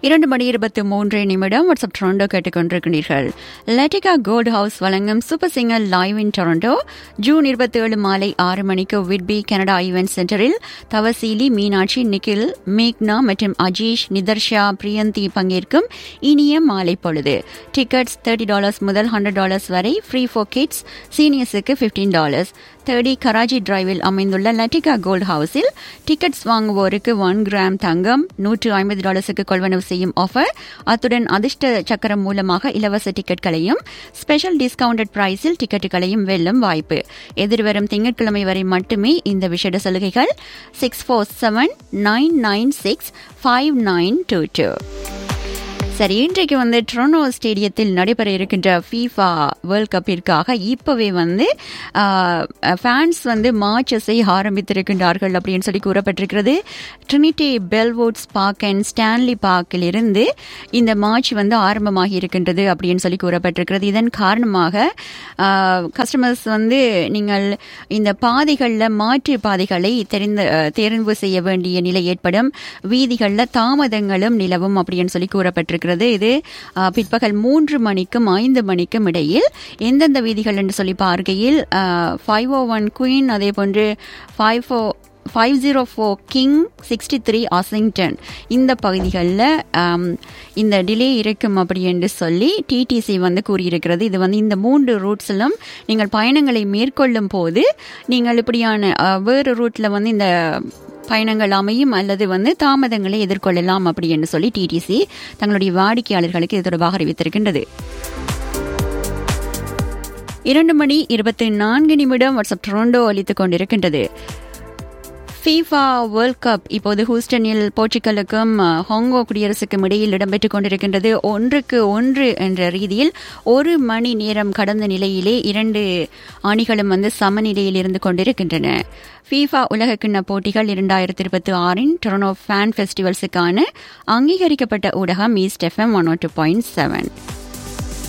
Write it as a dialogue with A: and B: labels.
A: இரண்டு மணி இருபத்தி மூன்று நிமிடம் வாட்ஸ்அப் டொரண்டோ கேட்டுக்கொண்டிருக்கிறீர்கள் லெட்டிகா கோல்ட் ஹவுஸ் வழங்கும் super singer live in Toronto June இருபத்தி ஏழு மாலை ஆறு மணிக்கு விட்பி கனடா ஈவென்ட் சென்டரில் தவசீலி மீனாட்சி நிக்கில் மேக்னா மற்றும் அஜீஷ் நிதர்ஷா பிரியந்தி பங்கேற்கும் இனிய மாலை பொழுது டிக்கெட்ஸ் தேர்ட்டி டாலர்ஸ் முதல் ஹண்ட்ரட் டாலர்ஸ் வரை ஃப்ரீ ஃபார் கிட்ஸ் சீனியர்ஸுக்கு ஃபிஃப்டீன் டாலர்ஸ் தேர்டி கராஜி டிரைவில் அமைந்துள்ள லட்டிகா கோல்ட் ஹவுஸில் டிக்கெட்ஸ் வாங்குவோருக்கு ஒன் கிராம் தங்கம் நூற்று ஐம்பது டாலர்ஸுக்கு கொள்வனவு செய்யும் ஆஃபர் அத்துடன் அதிர்ஷ்ட சக்கரம் மூலமாக இலவச டிக்கெட்களையும் ஸ்பெஷல் டிஸ்கவுண்டட் பிரைஸில் டிக்கெட்டுகளையும் வெல்லும் வாய்ப்பு எதிர்வரும் திங்கட்கிழமை வரை மட்டுமே இந்த விசேட சலுகைகள் six four seven nine nine six five nine two two சரி இன்றைக்கு வந்து ட்ரோனோ ஸ்டேடியத்தில் நடைபெற இருக்கின்ற ஃபீஃபா வேர்ல்ட் கப்பிற்காக இப்போவே வந்து ஃபேன்ஸ் வந்து மார்ச்சஸை ஆரம்பித்திருக்கின்றார்கள் அப்படின்னு சொல்லி கூறப்பட்டிருக்கிறது Trinity Bellwoods park and Stanley பார்க்கில் இருந்து இந்த மார்ச் வந்து ஆரம்பமாகி இருக்கின்றது அப்படின்னு சொல்லி கூறப்பட்டிருக்கிறது இதன் காரணமாக கஸ்டமர்ஸ் வந்து நீங்கள் இந்த பாதைகளில் மாற்று பாதைகளை தெரிந்த தேர்வு செய்ய வேண்டிய நிலை ஏற்படும் வீதிகளில் தாமதங்களும் நிலவும் அப்படின்னு சொல்லி கூறப்பட்டிருக்கிறது இருக்கிறது இது பிற்பகல் மூன்று மணிக்கும் ஐந்து மணிக்கும் இடையில் எந்தெந்த வீதிகள் என்று சொல்லி பார்க்கையில் ஃபைவ் ஓ ஒன் குயின் அதே போன்று five four five zero four King sixty three Washington இந்த பகுதிகளில் இந்த டிலே இருக்கும் அப்படி என்று சொல்லி டிடிசி வந்து கூறியிருக்கிறது இது வந்து இந்த மூன்று ரூட்ஸிலும் நீங்கள் பயணங்களை மேற்கொள்ளும் போது நீங்கள் இப்படியான வேறு ரூட்டில் வந்து இந்த பயணங்கள் அமையும் அல்லது வந்து தாமதங்களை எதிர்கொள்ளலாம் அப்படி என்று சொல்லி டிடிசி தங்களுடைய வாடிக்கையாளர்களுக்கு இது தொடர்பாக அறிவித்திருக்கின்றது இரண்டு மணி இருபத்தி நான்கு நிமிடம் வாட்ஸ்அப் டொரண்டோ அளித்துக் கொண்டிருக்கின்றது ஃபீஃபா வேர்ல்ட் கப் இப்போது ஹூஸ்டனில் போர்ச்சுகலுக்கும் ஹாங்கோ குடியரசுக்கும் இடையில் இடம்பெற்றுக் கொண்டிருக்கின்றது ஒன்றுக்கு ஒன்று என்ற ரீதியில் ஒரு மணி நேரம் கடந்த நிலையிலே இரண்டு அணிகளும் வந்து சமநிலையில் இருந்து கொண்டிருக்கின்றன ஃபீஃபா உலகக்கிண்ண போட்டிகள் இரண்டாயிரத்தி இருபத்தி ஆறின் டொரனோ ஃபேன் ஃபெஸ்டிவல்ஸுக்கான அங்கீகரிக்கப்பட்ட ஊடகம் East FM one two point seven